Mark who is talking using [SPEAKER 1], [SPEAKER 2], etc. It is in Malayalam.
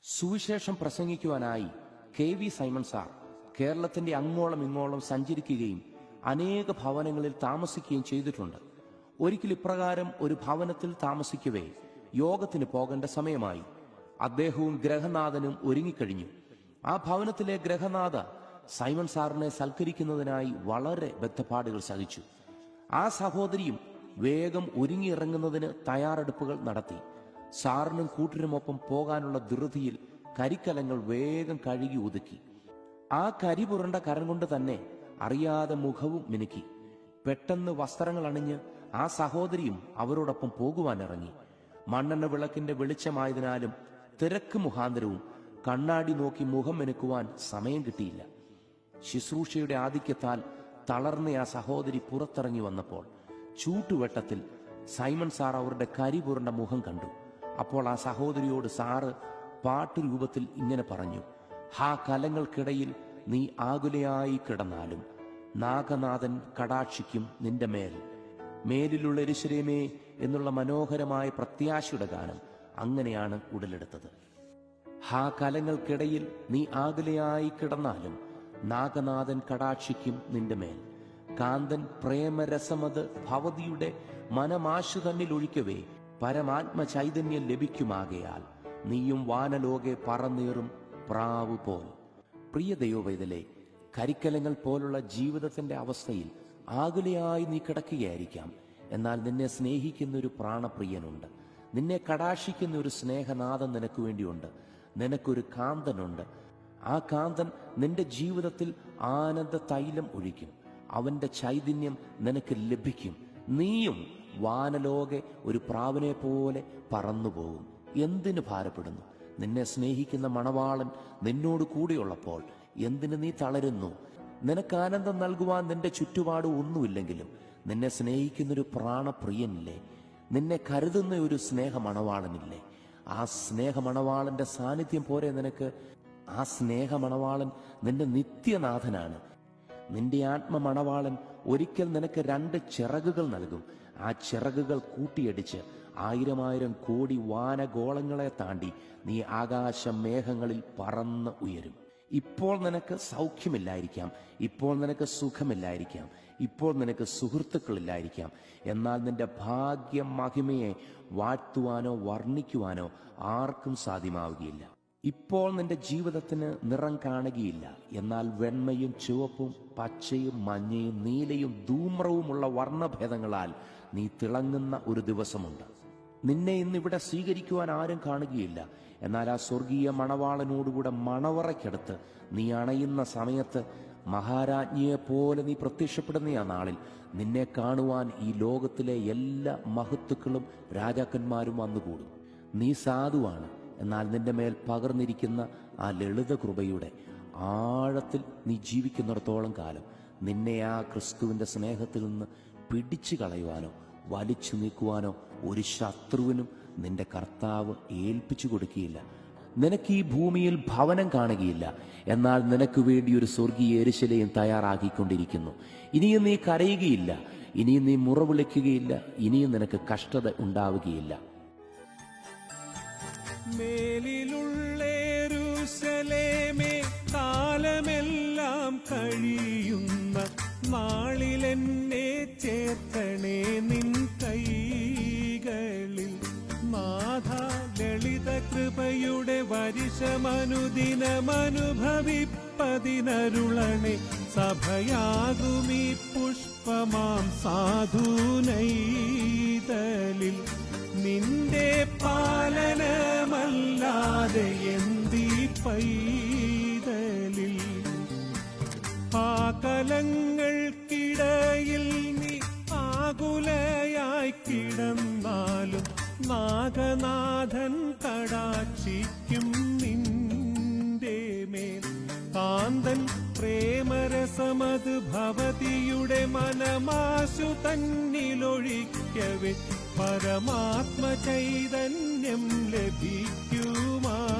[SPEAKER 1] സുവിശേഷം പ്രസംഗിക്കുവാനായി കെ വി സൈമൺ സാർ കേരളത്തിന്റെ അങ്ങോളം ഇങ്ങോളം സഞ്ചരിക്കുകയും അനേക ഭവനങ്ങളിൽ താമസിക്കുകയും ചെയ്തിട്ടുണ്ട് ഒരിക്കൽ ഇപ്രകാരം ഒരു ഭവനത്തിൽ താമസിക്കവേ യോഗത്തിന് പോകേണ്ട സമയമായി അദ്ദേഹവും ഗ്രഹനാഥനും ഒരുങ്ങിക്കഴിഞ്ഞു ആ ഭവനത്തിലെ ഗ്രഹനാഥ സൈമൺ സാറിനെ സൽക്കരിക്കുന്നതിനായി വളരെ ബദ്ധപ്പാടുകൾ സഹിച്ചു ആ സഹോദരിയും വേഗം ഒരുങ്ങിയിറങ്ങുന്നതിന് തയ്യാറെടുപ്പുകൾ നടത്തി സാറിനും കൂട്ടിനുമൊപ്പം പോകാനുള്ള ധൃതിയിൽ കരിക്കലങ്ങൾ വേഗം കഴുകി ഒതുക്കി ആ കരി പുരണ്ട കരം കൊണ്ട് തന്നെ അറിയാതെ മുഖവും മിനുക്കി പെട്ടെന്ന് വസ്ത്രങ്ങൾ അണിഞ്ഞ് ആ സഹോദരിയും അവരോടൊപ്പം പോകുവാനിറങ്ങി മണ്ണെണ്ണ വിളക്കിന്റെ വെളിച്ചമായതിനാലും തിരക്ക് മുഖാന്തരവും കണ്ണാടി നോക്കി മുഖം മെനുക്കുവാൻ സമയം കിട്ടിയില്ല ശുശ്രൂഷയുടെ ആധിക്യത്താൽ തളർന്ന ആ സഹോദരി പുറത്തിറങ്ങി വന്നപ്പോൾ ചൂട്ടുവെട്ടത്തിൽ സൈമൺ സാർ അവരുടെ കരി പുരണ്ട മുഖം കണ്ടു അപ്പോൾ ആ സഹോദരിയോട് സാറ് പാട്ടുരൂപത്തിൽ ഇങ്ങനെ പറഞ്ഞു ഹാ കലങ്ങൾക്കിടയിൽ നീ ആകുലയായി കിടന്നാലും നാഗനാഥൻ കടാക്ഷിക്കും നിന്റെ മേൽ മേലിലുള്ള എരിശിലേമേ എന്നുള്ള മനോഹരമായ പ്രത്യാശയുടെ ഗാനം അങ്ങനെയാണ് ഉടലെടുത്തത് ഹാ കലങ്ങൾക്കിടയിൽ നീ ആകുലയായി കിടന്നാലും നാഗനാഥൻ കടാക്ഷിക്കും നിന്റെ മേൽ കാന്തൻ പ്രേമരസമത് ഭവതിയുടെ മനമാശു തന്നിൽ ഒഴിക്കവേ പരമാത്മ ചൈതന്യം ലഭിക്കുമാകയാൽ നീയും വാനലോകെ പറന്നേറും പ്രാവ് പോൽ പ്രിയ ദൈവവൈതലെ കരിക്കലങ്ങൾ പോലുള്ള ജീവിതത്തിന്റെ അവസ്ഥയിൽ ആകുലയായി നീ കിടക്കുകയായിരിക്കാം എന്നാൽ നിന്നെ സ്നേഹിക്കുന്ന ഒരു പ്രാണപ്രിയനുണ്ട് നിന്നെ കടാക്ഷിക്കുന്ന ഒരു സ്നേഹനാഥൻ നിനക്ക് വേണ്ടിയുണ്ട് നിനക്കൊരു കാന്തനുണ്ട് ആ കാന്തൻ നിന്റെ ജീവിതത്തിൽ ആനന്ദ തൈലം ഒഴിക്കും അവന്റെ ചൈതന്യം നിനക്ക് ലഭിക്കും നീയും വാനലോകെ ഒരു പ്രാവിനെ പോലെ പറന്നുപോകും എന്തിനു ഭാരപ്പെടുന്നു നിന്നെ സ്നേഹിക്കുന്ന മണവാളൻ നിന്നോട് കൂടെയുള്ളപ്പോൾ എന്തിന് നീ തളരുന്നു നിനക്ക് ആനന്ദം നൽകുവാൻ നിന്റെ ചുറ്റുപാട് ഒന്നുമില്ലെങ്കിലും നിന്നെ സ്നേഹിക്കുന്നൊരു പ്രാണപ്രിയനില്ലേ നിന്നെ കരുതുന്ന ഒരു സ്നേഹമണവാളനില്ലേ ആ സ്നേഹമണവാളന്റെ സാന്നിധ്യം പോരെ നിനക്ക് ആ സ്നേഹമണവാളൻ നിന്റെ നിത്യനാഥനാണ് നിന്റെ ആത്മമണവാളൻ ഒരിക്കൽ നിനക്ക് രണ്ട് ചിറകുകൾ നൽകും ആ ചിറകുകൾ കൂട്ടിയടിച്ച് ആയിരം ആയിരം കോടി വാനഗോളങ്ങളെ താണ്ടി നീ ആകാശ മേഘങ്ങളിൽ പറന്ന് ഉയരും ഇപ്പോൾ നിനക്ക് സൗഖ്യമില്ലായിരിക്കാം ഇപ്പോൾ നിനക്ക് സുഖമില്ലായിരിക്കാം ഇപ്പോൾ നിനക്ക് സുഹൃത്തുക്കളില്ലായിരിക്കാം എന്നാൽ നിന്റെ ഭാഗ്യ മഹിമയെ വാഴ്ത്തുവാനോ വർണ്ണിക്കുവാനോ ആർക്കും സാധ്യമാവുകയില്ല ഇപ്പോൾ നിന്റെ ജീവിതത്തിന് നിറം കാണുകയില്ല എന്നാൽ വെണ്മയും ചുവപ്പും പച്ചയും മഞ്ഞയും നീലയും ധൂമ്രവുമുള്ള വർണ്ണഭേദങ്ങളാൽ നീ തിളങ്ങുന്ന ഒരു ദിവസമുണ്ട് നിന്നെ ഇന്നിവിടെ സ്വീകരിക്കുവാൻ ആരും കാണുകയില്ല എന്നാൽ ആ സ്വർഗീയ മണവാളനോടുകൂടെ മണവറയ്ക്കടുത്ത് നീ അണയുന്ന സമയത്ത് മഹാരാജ്ഞിയെ പോലെ നീ പ്രത്യക്ഷപ്പെടുന്ന ആ നാളിൽ നിന്നെ കാണുവാൻ ഈ ലോകത്തിലെ എല്ലാ മഹത്തുക്കളും രാജാക്കന്മാരും വന്നുകൂടും നീ സാധുവാണ് എന്നാൽ നിന്റെ മേൽ പകർന്നിരിക്കുന്ന ആ ലളിത കൃപയുടെ ആഴത്തിൽ നീ ജീവിക്കുന്നിടത്തോളം കാലം നിന്നെ ആ ക്രിസ്തുവിന്റെ സ്നേഹത്തിൽ നിന്ന് പിടിച്ചു കളയുവാനോ വലിച്ചു നീക്കുവാനോ ഒരു ശത്രുവിനും നിന്റെ കർത്താവ് ഏൽപ്പിച്ചു കൊടുക്കുകയില്ല നിനക്ക് ഈ ഭൂമിയിൽ ഭവനം കാണുകയില്ല എന്നാൽ നിനക്ക് വേണ്ടി ഒരു സ്വർഗീയ എരിശിലയും തയ്യാറാക്കിക്കൊണ്ടിരിക്കുന്നു ഇനിയും നീ കരയുകയില്ല ഇനിയും നീ മുറവിളിക്കുകയില്ല ഇനിയും നിനക്ക് കഷ്ടത ഉണ്ടാവുകയില്ല
[SPEAKER 2] മേലിലുള്ളേരുശലേമേ കാലമെല്ലാം കഴിയുന്ന നാളിലെന്നെ ചേർക്കണേ നിൻ കൈകളിൽ നാഥ ലളിത കൃപയുടെ വരിശമനുദിനമനുഭവിപ്പതിനരുളണേ സഭയാകുമീ പുഷ്പമാം സാധുനൈതലിൽ നിന്റെ പാലനമല്ലാതെ എന്തി പൈതലിൽ ആ കലങ്ങൾക്കിടയിൽ നീ ആകുലയായി കിടന്നാലും നാഗനാഥൻ കടാക്ഷിക്കും നിന്റെ മേൽ കാന്തൻ പ്രേമരസമത് ഭവതിയുടെ മനമാശു തന്നിലൊഴിക്കവേ പരമാത്മ ചൈതന്യം ലഭിക്കുമാ